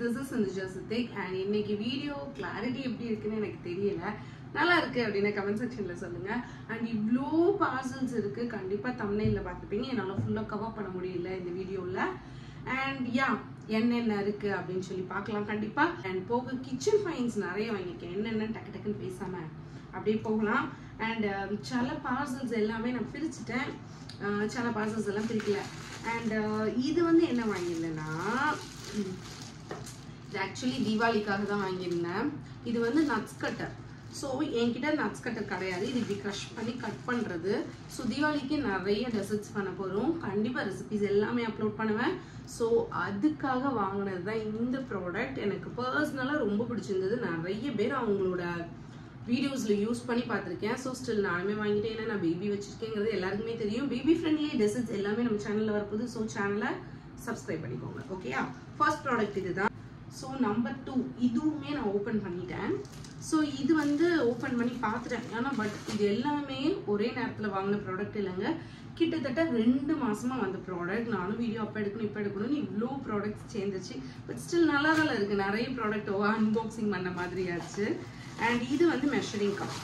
this is இந்த ஜோசித்திக் and இன்னைக்கு வீடியோ கிளாரிட்டி எப்படி இருக்குன்னு எனக்கு தெரியல நல்லா இருக்கு அப்படின்னு கமெண்ட் செக்ஷன்ல சொல்லுங்க அண்ட் இவ்வளோ பார்சல்ஸ் இருக்கு கண்டிப்பா தமிழ்ல பார்த்துப்பீங்க என்னால் ஃபுல்லாக கவர் பண்ண முடியல இந்த வீடியோவில் அண்ட் யா என்னென்ன இருக்கு அப்படின்னு சொல்லி பார்க்கலாம் கண்டிப்பா அண்ட் போக கிச்சன் ஃபைன்ஸ் நிறைய வாங்கியிருக்கேன் என்னென்ன டக்கு டக்குன்னு பேசாம அப்படியே போகலாம் அண்ட் சில பார்சல்ஸ் எல்லாமே நான் பிரிச்சுட்டேன் அஹ் சில பார்சல்ஸ் எல்லாம் பிரிக்கல அண்ட் இது வந்து என்ன வாங்கியிருந்தேன்னா ம், இது ஆக்சுவலி தீபாவளிக்காக தான் வாங்கியிருந்தேன் இது வந்து நட்ஸ் கட்டர் ஸோ என்கிட்ட நட்ஸ் கட்டர் கிடையாது இது இப்படி க்ரஷ் பண்ணி கட் பண்ணுறது ஸோ தீபாவளிக்கு நிறைய டெசர்ட்ஸ் பண்ண போகிறோம் கண்டிப்பாக ரெசிபிஸ் எல்லாமே அப்லோட் பண்ணுவேன் ஸோ அதுக்காக வாங்கினது தான் இந்த ப்ராடக்ட் எனக்கு பர்சனலாக ரொம்ப பிடிச்சிருந்தது நிறைய பேர் அவங்களோட வீடியோஸில் யூஸ் பண்ணி பார்த்துருக்கேன் ஸோ ஸ்டில் நானுமே வாங்கிட்டேன் ஏன்னா நான் பேபி வச்சிருக்கேங்கிறது எல்லாருக்குமே தெரியும் பேபி ஃப்ரெண்ட்லி டெசர்ட்ஸ் எல்லாமே நம்ம சேனலில் வரப்போகுது ஸோ சேனலை சப்ஸ்கிரைப் பண்ணிக்கோங்க ஓகேயா ஃபர்ஸ்ட் ப்ராடக்ட் இதுதான் ஸோ நம்பர் டூ இதுவுமே நான் ஓப்பன் பண்ணிட்டேன் ஸோ இது வந்து ஓப்பன் பண்ணி பார்த்துட்டேன் ஆனால் பட் இது எல்லாமே ஒரே நேரத்தில் வாங்கின ப்ராடக்ட் இல்லைங்க கிட்டத்தட்ட ரெண்டு மாசமா வந்த ப்ராடக்ட் நானும் வீடியோ அப்போ எடுக்கணும் இப்போ எடுக்கணும்னு இவ்வளோ ப்ராடக்ட்ஸ் சேர்ந்துச்சு பட் ஸ்டில் நல்லா தான் இருக்கு நிறைய ப்ராடக்ட் அன்பாக்சிங் பண்ண மாதிரி ஆச்சு அண்ட் இது வந்து மெஷரிங் கப்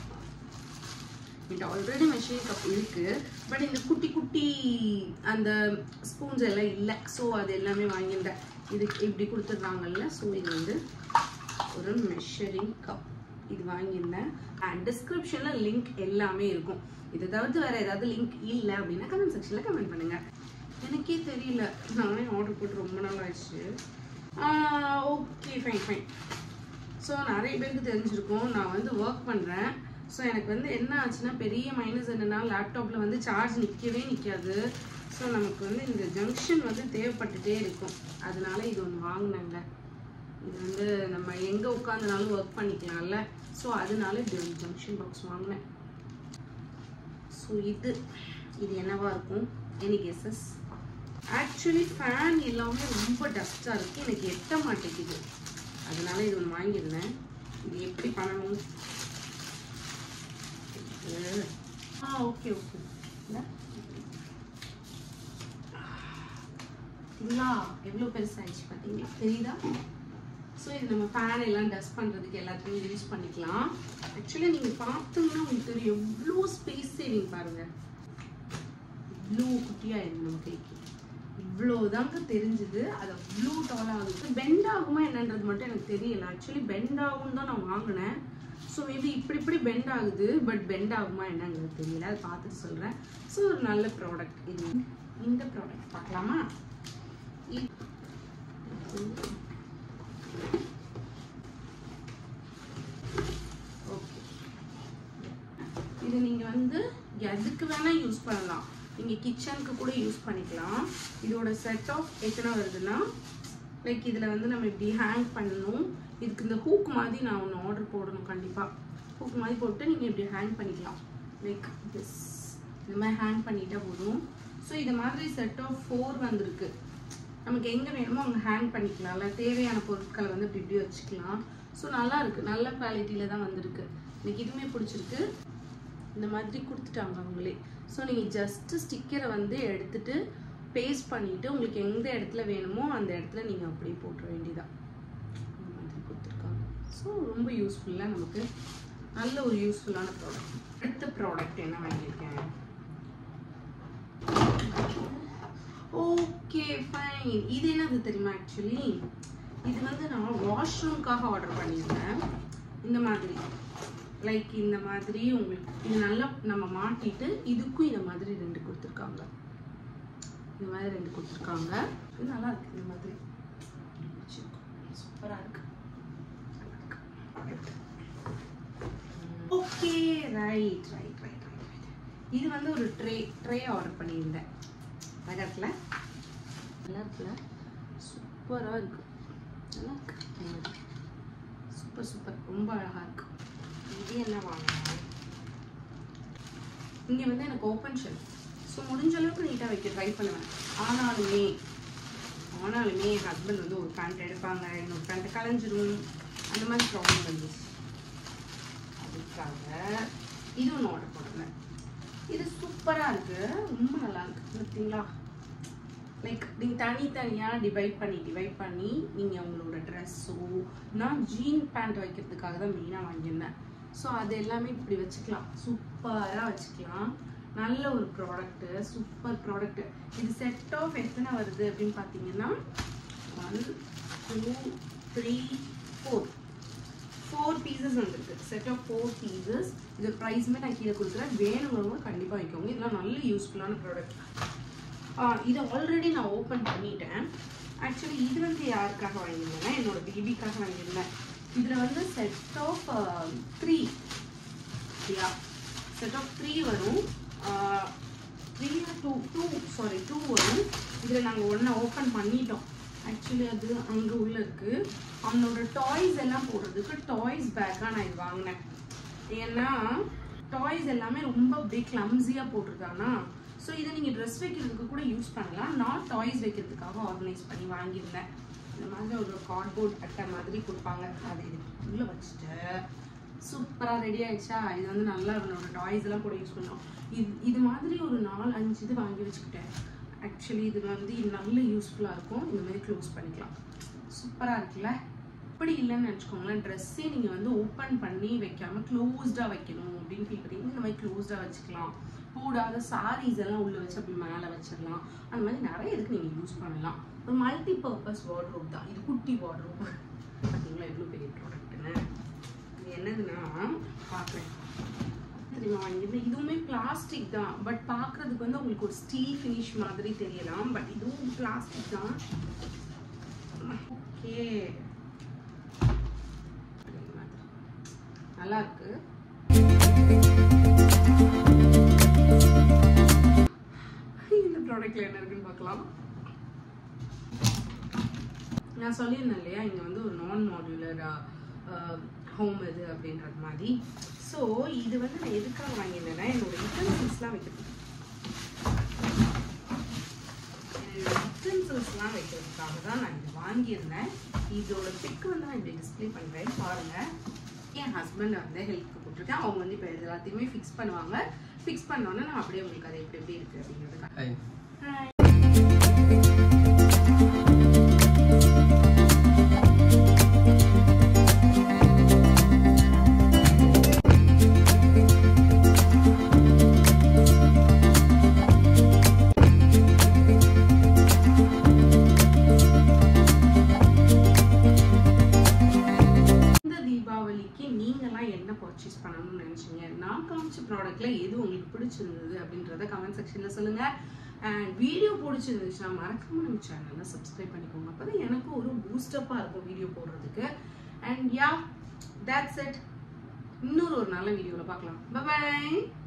என்கிட்ட ஆல்ரெடி மெஷரிங் கப் இருக்கு பட் இந்த குட்டி குட்டி அந்த ஸ்பூன்ஸ் எல்லாம் இல்லை ஸோ அது எல்லாமே வாங்கியிருந்தேன் இதுக்கு இப்படி கொடுத்துட்றாங்கல்ல ஸோ இது வந்து ஒரு மெஷரிங் கப் இது வாங்கியிருந்தேன் அண்ட் டிஸ்கிரிப்ஷனில் லிங்க் எல்லாமே இருக்கும் இதை தவிர்த்து வேற ஏதாவது லிங்க் இல்லை அப்படின்னா கமெண்ட் செக்ஷனில் கமெண்ட் பண்ணுங்க எனக்கே தெரியல நானே ஆர்டர் போட்டு ரொம்ப நாள் ஆயிடுச்சு ஓகே ஃபைன் ஃபைன் ஸோ நிறைய பேருக்கு தெரிஞ்சிருக்கும் நான் வந்து ஒர்க் பண்ணுறேன் ஸோ எனக்கு வந்து என்ன ஆச்சுன்னா பெரிய மைனஸ் என்னன்னா லேப்டாப்பில் வந்து சார்ஜ் நிற்கவே நிற்காது ஸோ நமக்கு வந்து இந்த ஜங்ஷன் வந்து தேவைப்பட்டுட்டே இருக்கும் அதனால இது ஒன்று வாங்கினேங்க இது வந்து நம்ம எங்கே உட்காந்துனாலும் ஒர்க் பண்ணிக்கலாம்ல ஸோ அதனால இப்படி ஒரு ஜங்ஷன் பாக்ஸ் வாங்கினேன் ஸோ இது இது என்னவா இருக்கும் எனி கெஸஸ் ஆக்சுவலி ஃபேன் எல்லாமே ரொம்ப டஸ்ட்டாக இருக்குது எனக்கு எட்ட மாட்டேங்குது அதனால இது ஒன்று வாங்கியிருந்தேன் இது எப்படி பண்ணணும் இது- ஆ ஓகே ஓகே பார்த்தீங்களா எவ்வளோ பெருசாகிடுச்சு பார்த்தீங்களா தெரியுதா ஸோ இது நம்ம ஃபேன் எல்லாம் டஸ்ட் பண்ணுறதுக்கு எல்லாத்துக்கும் யூஸ் பண்ணிக்கலாம் ஆக்சுவலி நீங்கள் பார்த்தீங்கன்னா உங்களுக்கு தெரியும் எவ்வளோ ஸ்பேஸ் சேவிங் பாருங்கள் இவ்வளோ குட்டியாக இருக்கு நம்ம கைக்கு இவ்வளோ தாங்க தெரிஞ்சுது அது அவ்வளோ டாலாக ஆகுது பெண்ட் ஆகுமா என்னன்றது மட்டும் எனக்கு தெரியல ஆக்சுவலி பெண்ட் ஆகும் தான் நான் வாங்கினேன் ஸோ மேபி இப்படி இப்படி பெண்ட் ஆகுது பட் பெண்ட் ஆகுமா என்னங்கிறது தெரியல அதை பார்த்துட்டு சொல்கிறேன் ஸோ ஒரு நல்ல ப்ராடக்ட் இது இந்த ப்ராடக்ட் பார்க்கலாமா இ- ஓகே இது நீங்கள் வந்து எதுக்கு வேணால் யூஸ் பண்ணலாம் நீங்கள் கிச்சனுக்கு கூட யூஸ் பண்ணிக்கலாம் இதோட செட் ஆஃப் எத்தனை வருதுன்னா லைக் இதில் வந்து நம்ம இப்படி ஹேங் பண்ணணும் இதுக்கு இந்த ஹூக் மாதிரி நான் ஒன்று ஆர்டர் போடணும் கண்டிப்பாக ஹூக் மாதிரி போட்டு நீங்கள் இப்படி ஹேங் பண்ணிக்கலாம் லைக் திஸ் இந்த மாதிரி ஹேங் பண்ணிட்டா போதும் ஸோ இது மாதிரி செட் ஆஃப் ஃபோர் வந்திருக்கு நமக்கு எங்கே வேணுமோ அங்கே ஹேங் பண்ணிக்கலாம்ல தேவையான பொருட்களை வந்து இப்படி இப்படி வச்சுக்கலாம் ஸோ நல்லா இருக்கு நல்ல குவாலிட்டியில் தான் வந்திருக்கு எனக்கு இதுவுமே பிடிச்சிருக்கு இந்த மாதிரி கொடுத்துட்டாங்க அவங்களே ஸோ நீங்கள் ஜஸ்ட்டு ஸ்டிக்கரை வந்து எடுத்துட்டு பேஸ்ட் பண்ணிவிட்டு உங்களுக்கு எந்த இடத்துல வேணுமோ அந்த இடத்துல நீங்கள் அப்படியே போட்டுற வேண்டியதான் இந்த மாதிரி கொடுத்துருக்காங்க ஸோ ரொம்ப யூஸ்ஃபுல்லாக நமக்கு நல்ல ஒரு யூஸ்ஃபுல்லான ப்ராடக்ட் அடுத்த ப்ராடக்ட் என்ன வாங்கியிருக்கேன் ஓகே ஃபைன் இது என்னது தெரியுமா ஆக்சுவலி இது வந்து நான் வாஷ்ரூம்காக ஆர்டர் பண்ணியிருந்தேன் இந்த மாதிரி லைக் இந்த மாதிரி உங்களுக்கு இது நல்லா நம்ம மாட்டிட்டு இதுக்கும் இந்த மாதிரி ரெண்டு கொடுத்துருக்காங்க இந்த மாதிரி ரெண்டு கொடுத்துருக்காங்க இது நல்லா இருக்கு இந்த மாதிரி சூப்பராக இருக்கு okay right right right right right இது வந்து ஒரு ட்ரே ட்ரே ஆர்டர் பண்ணியிருந்தேன் அழகா இருக்குல்ல நல்லா இருக்குல்ல சூப்பராக இருக்கு நல்லா இருக்கு சூப்பர் சூப்பர் ரொம்ப அழகா இருக்கு இது என்ன வாங்கினேன் இங்கே வந்து எனக்கு ஓப்பன் ஷெல் ஸோ முடிஞ்ச அளவுக்கு நீட்டாக வைக்க ட்ரை பண்ணுவேன் ஆனாலுமே ஆனாலுமே என் ஹஸ்பண்ட் வந்து ஒரு பேண்ட் எடுப்பாங்க இன்னொரு பேண்ட் கலைஞ்சிரும் அந்த மாதிரி ப்ராப்ளம் வந்துச்சு அதுக்காக இது ஒன்று ஆர்டர் பண்ணுறேன் இது சூப்பராக இருக்கு ரொம்ப நல்லா இருக்கு பார்த்தீங்களா லைக் நீங்கள் தனித்தனியாக டிவைட் பண்ணி டிவைட் பண்ணி நீங்கள் உங்களோட ட்ரெஸ்ஸோ நான் ஜீன் பேண்ட் வைக்கிறதுக்காக தான் மெயினாக வாங்கியிருந்தேன் ஸோ அது எல்லாமே இப்படி வச்சுக்கலாம் சூப்பராக வச்சுக்கலாம் நல்ல ஒரு ப்ராடக்ட்டு சூப்பர் ப்ராடக்ட்டு இது செட் ஆஃப் எத்தனை வருது அப்படின்னு பார்த்தீங்கன்னா one two three four four pieces வந்துருக்கு செட் ஆஃப் ஃபோர் பீசஸ் இது ப்ரைஸுமே நான் கீழே கொடுக்குறேன் வேணுங்கிறவங்க கண்டிப்பாக வைக்கோங்க இதெல்லாம் நல்ல யூஸ்ஃபுல்லான ப்ராடக்ட் இதை ஆல்ரெடி நான் ஓப்பன் பண்ணிட்டேன் ஆக்சுவலி இது வந்து யாருக்காக வாங்கியிருந்தேன்னா என்னோட பேபிக்காக வாங்கியிருந்தேன் இதில் வந்து set of three yeah set of three வரும் three two two sorry two வரும் இதில் நாங்கள் ஒன்றை ஓப்பன் பண்ணிட்டோம் ஆக்சுவலி அது அங்கே உள்ள இருக்கு அவனோட டாய்ஸ் எல்லாம் போடுறதுக்கு டாய்ஸ் பேக்காக நான் இது வாங்கினேன் ஏன்னா டாய்ஸ் எல்லாமே ரொம்ப அப்படியே கிளம்ஸியாக போட்டிருக்கானா ஸோ இதை நீங்கள் ட்ரெஸ் வைக்கிறதுக்கு கூட யூஸ் பண்ணலாம் நான் டாய்ஸ் வைக்கிறதுக்காக ஆர்கனைஸ் பண்ணி வாங்கியிருந்தேன் இந்த மாதிரி ஒரு கார்ட்போர்ட் அட்டை மாதிரி கொடுப்பாங்க அதை இது உள்ளே வச்சுட்டு சூப்பராக ரெடி ஆயிடுச்சா இது வந்து நல்லா அவனோட டாய்ஸ் எல்லாம் கூட யூஸ் பண்ணோம் இது இது மாதிரி ஒரு நாலு அஞ்சு இது வாங்கி வச்சுக்கிட்டேன் ஆக்சுவலி இது வந்து இது நல்ல யூஸ்ஃபுல்லாக இருக்கும் இந்த மாதிரி க்ளோஸ் பண்ணிக்கலாம் சூப்பராக இருக்குல்ல இப்படி இல்லைன்னு நினச்சிக்கோங்களேன் ட்ரெஸ்ஸே நீங்கள் வந்து ஓப்பன் பண்ணி வைக்காம க்ளோஸ்டாக வைக்கணும் அப்படின்னு ஃபீல் பண்ணி இந்த மாதிரி க்ளோஸ்டாக வச்சுக்கலாம் போடாத சாரீஸ் எல்லாம் உள்ள வச்சு அப்படி மேலே வச்சிடலாம் அந்த மாதிரி நிறைய இதுக்கு நீங்கள் யூஸ் பண்ணலாம் ஒரு மல்டி பர்பஸ் வார்ட்ரோப் தான் இது குட்டி வார்ட்ரோப் பார்த்தீங்களா எவ்வளோ பெரிய ப்ராடக்ட்டுன்னு இது என்னதுன்னா பார்க்குறேன் தெரியுமா வாங்கியிருந்தேன் இதுவுமே பிளாஸ்டிக் தான் பட் பார்க்கறதுக்கு வந்து உங்களுக்கு ஒரு ஸ்டீல் ஃபினிஷ் மாதிரி தெரியலாம் பட் இதுவும் பிளாஸ்டிக் தான் ஓகே நல்லா இருக்கு இந்த ப்ராடக்ட்ல என்ன இருக்குன்னு பார்க்கலாம் நான் சொல்லியிருந்தேன் இல்லையா இங்கே வந்து ஒரு நான் மாடுலர் ஹோம் இது அப்படின்றது மாதிரி ஸோ இது வந்து நான் எதுக்காக வாங்கியிருந்தேன்னா என்னோட யூட்டன்சில்ஸ்லாம் வைக்கிறது யூட்டன்சில்ஸ்லாம் வைக்கிறதுக்காக தான் நான் இது வாங்கியிருந்தேன் இதோட பிக் வந்து நான் இப்படி டிஸ்ப்ளே பண்ணுறேன் பாருங்கள் என் ஹஸ்பண்ட் வந்து ஹெல்ப்க்கு போட்டிருக்கேன் அவங்க வந்து இப்போ இது எல்லாத்தையுமே ஃபிக்ஸ் பண்ணுவாங்க ஃபிக்ஸ் பண்ணோன்னே நான் அப்படியே உங்களுக்கு அது எப்படி எப்படி இருக்குது அப்படிங்கிறதுக்காக ஹாய் இந்த தீபாவளிக்கு நீங்களாம் என்ன பர்ச்சேஸ் பண்ணணும்னு நினைச்சீங்க நான் காமிச்ச ப்ராடக்ட்ல எது உங்களுக்கு பிடிச்சிருந்தது அப்படின்றத கமெண்ட் செக்ஷன்ல சொல்லுங்க அண்ட் வீடியோ பிடிச்சிருந்துச்சுன்னா மறக்காம நம்ம சேனலை சப்ஸ்கிரைப் பண்ணிக்கோங்க அப்பதான் எனக்கும் ஒரு பூஸ்டப்பா இருக்கும் வீடியோ போடுறதுக்கு அண்ட் யா தட்ஸ் இட் இன்னொரு ஒரு நல்ல வீடியோல பார்க்கலாம் பை